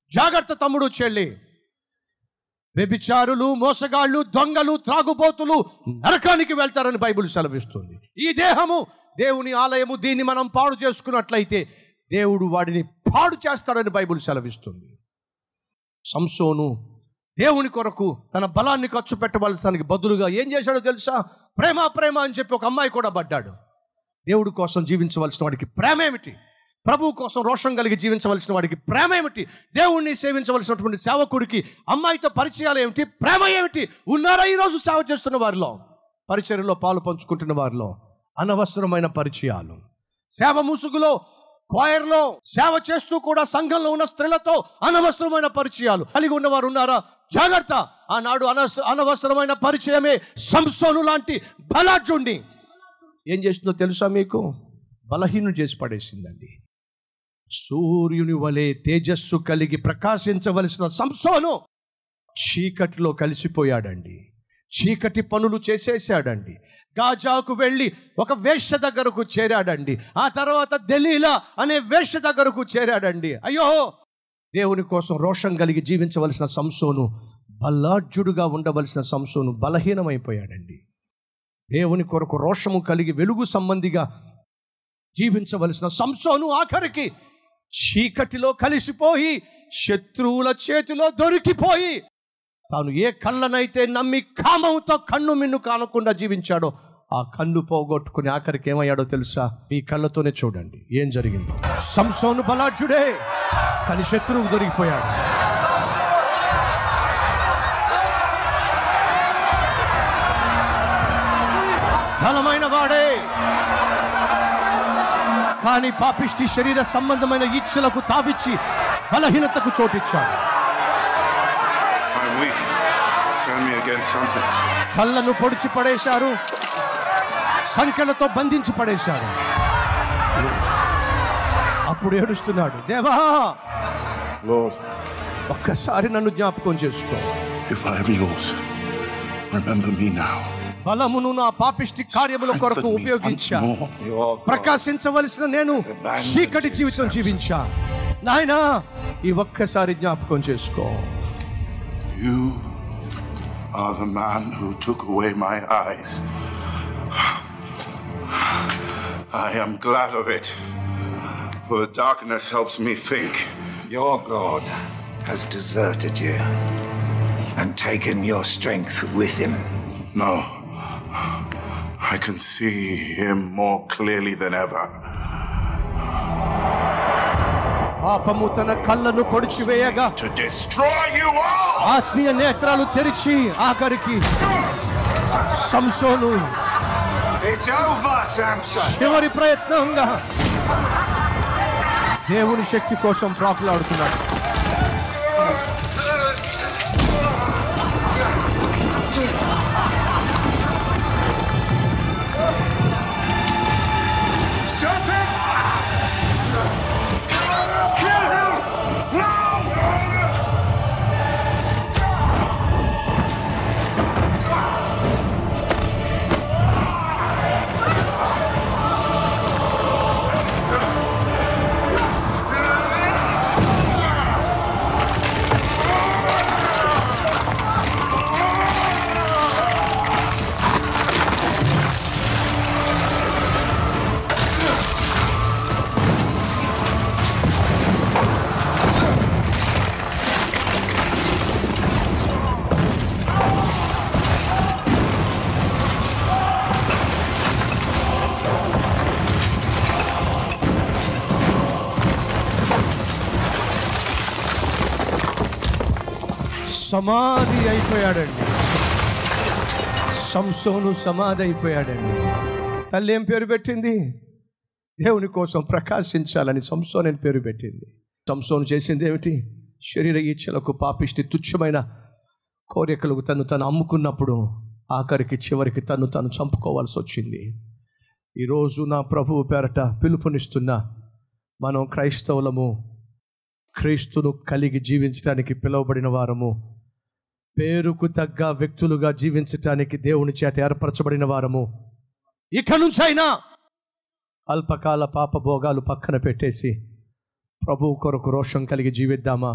జాగ్రత్త తమ్ముడు చెల్లి వ్యభిచారులు మోసగాళ్ళు దొంగలు త్రాగుబోతులు నరకానికి వెళ్తారని బైబిల్ సెలవిస్తుంది ఈ దేహము దేవుని ఆలయము దీన్ని మనం పాడు చేసుకున్నట్లయితే దేవుడు వాడిని పాడు చేస్తాడని బైబిల్ సెలవిస్తుంది సంసోను దేవుని కొరకు తన బలాన్ని ఖర్చు పెట్టవలసానికి బదులుగా ఏం చేశాడో తెలుసా ప్రేమ ప్రేమ అని చెప్పి ఒక అమ్మాయి కూడా పడ్డాడు దేవుడి కోసం జీవించవలసిన వాడికి ప్రేమ ఏమిటి ప్రభువు కోసం రోషం కలిగి జీవించవలసిన వాడికి ప్రేమ ఏమిటి దేవుణ్ణి సేవించవలసినటువంటి సేవకుడికి అమ్మాయితో పరిచయాలు ఏమిటి ప్రేమ ఏమిటి ఉన్నారా ఈరోజు సేవ చేస్తున్న వారిలో పరిచర్యలో పాలు పంచుకుంటున్న వారిలో అనవసరమైన పరిచయాలు సేవ ముసుగులో క్వాయర్లో సేవ చేస్తూ కూడా సంఘంలో ఉన్న స్త్రీలతో అనవసరమైన పరిచయాలు కలిగి ఉన్నవారు ఉన్నారా జాగ్రత్త ఆనాడు అనవస అనవసరమైన పరిచయమే సంసోను లాంటి బలాఢ్యుణ్ణి ఏం చేస్తుందో తెలుసా మీకు బలహీనం చేసి పడేసిందండి సూర్యుని వలె తేజస్సు కలిగి ప్రకాశించవలసిన సంసోను చీకటిలో కలిసిపోయాడండి చీకటి పనులు చేసేసాడండి గాజాకు వెళ్ళి ఒక వేష్య దగ్గరకు చేరాడండి ఆ తర్వాత దలీలా అనే వేష్య దగ్గరకు చేరాడండి అయ్యో దేవుని కోసం రోషం కలిగి జీవించవలసిన సంసోను బల్లాఢ్యుడుగా ఉండవలసిన సంసోను బలహీనమైపోయాడండి దేవుని కొరకు రోషము కలిగి వెలుగు సంబంధిగా జీవించవలసిన సంసోను ఆఖరికి చీకటిలో కలిసిపోయి శత్రువుల చేతిలో దొరికిపోయి తాను ఏ కళ్ళనైతే నమ్మి కామంతో కన్ను మిన్ను కానకుండా జీవించాడో ఆ కన్ను పోగొట్టుకుని ఆఖరికి ఏమయ్యాడో తెలుసా మీ కళ్ళతోనే చూడండి ఏం జరిగిందో సంసోను బలాఢ్యుడే కానీ శత్రువు దొరికిపోయాడు బలమైన వాడే కానీ పాపిష్టి శరీర సంబంధమైన ఇచ్చలకు తావిచ్చి బలహీనతకు చోటిచ్చాడు I'm weak. Stand me against something. కళ్ళను పొడిచి పడేశారు సంఖ్యలతో బంధించి పడేశారు అప్పుడు ఏడుస్తున్నాడు దేవా Lord, ఒక్కసారి నన్ను జ్ఞాపకం చేసుకో if I am yours, remember me now. బలమును నా పాపిష్టి కార్యముల కొరకు Strengthen me once ఉపయోగించా more. Your God ప్రకాశించవలసిన నేను చీకటి జీవితం జీవించా నాయనా ఈ ఒక్కసారి జ్ఞాపకం చేసుకో You are the man who took away my eyes. I am glad of it, for the darkness helps me think. Your God has deserted you and taken your strength with him. No, I can see him more clearly than ever. పాపము తన కళ్ళను పొడిచి వేయగా To destroy you all! ఆత్మీయ నేత్రాలు తెరిచి ఆఖరికి సంసోను It's over, Samson. చివరి ప్రయత్నంగా దేవుని శక్తి కోసం ప్రాకులాడుతున్నాడు Stop it! Kill him! Now! సమాధి అయిపోయాడండి సంసోను సమాధి అయిపోయాడండి తల్లి ఏం పేరు పెట్టింది దేవుని కోసం ప్రకాశించాలని సంసోన్ అని పేరు పెట్టింది సంసోను చేసింది ఏమిటి శరీర ఈచ్ఛలకు పాపిష్టి తుచ్చమైన కోరికలకు తను తను అమ్ముకున్నప్పుడు ఆఖరికి చివరికి తను తను చంపుకోవాల్సి వచ్చింది ఈరోజు నా ప్రభువు పేరట పిలుపునిస్తున్న మనం క్రైస్తవులము క్రీస్తును కలిగి జీవించడానికి పిలువబడిన వారము పేరుకు తగ్గ వ్యక్తులుగా జీవించటానికి దేవుని చేత ఏర్పరచబడిన వారము ఇక నుంచైనా అల్పకాల పాప భోగాలు పక్కన పెట్టేసి ప్రభువు కొరకు రోషం కలిగి జీవిద్దామా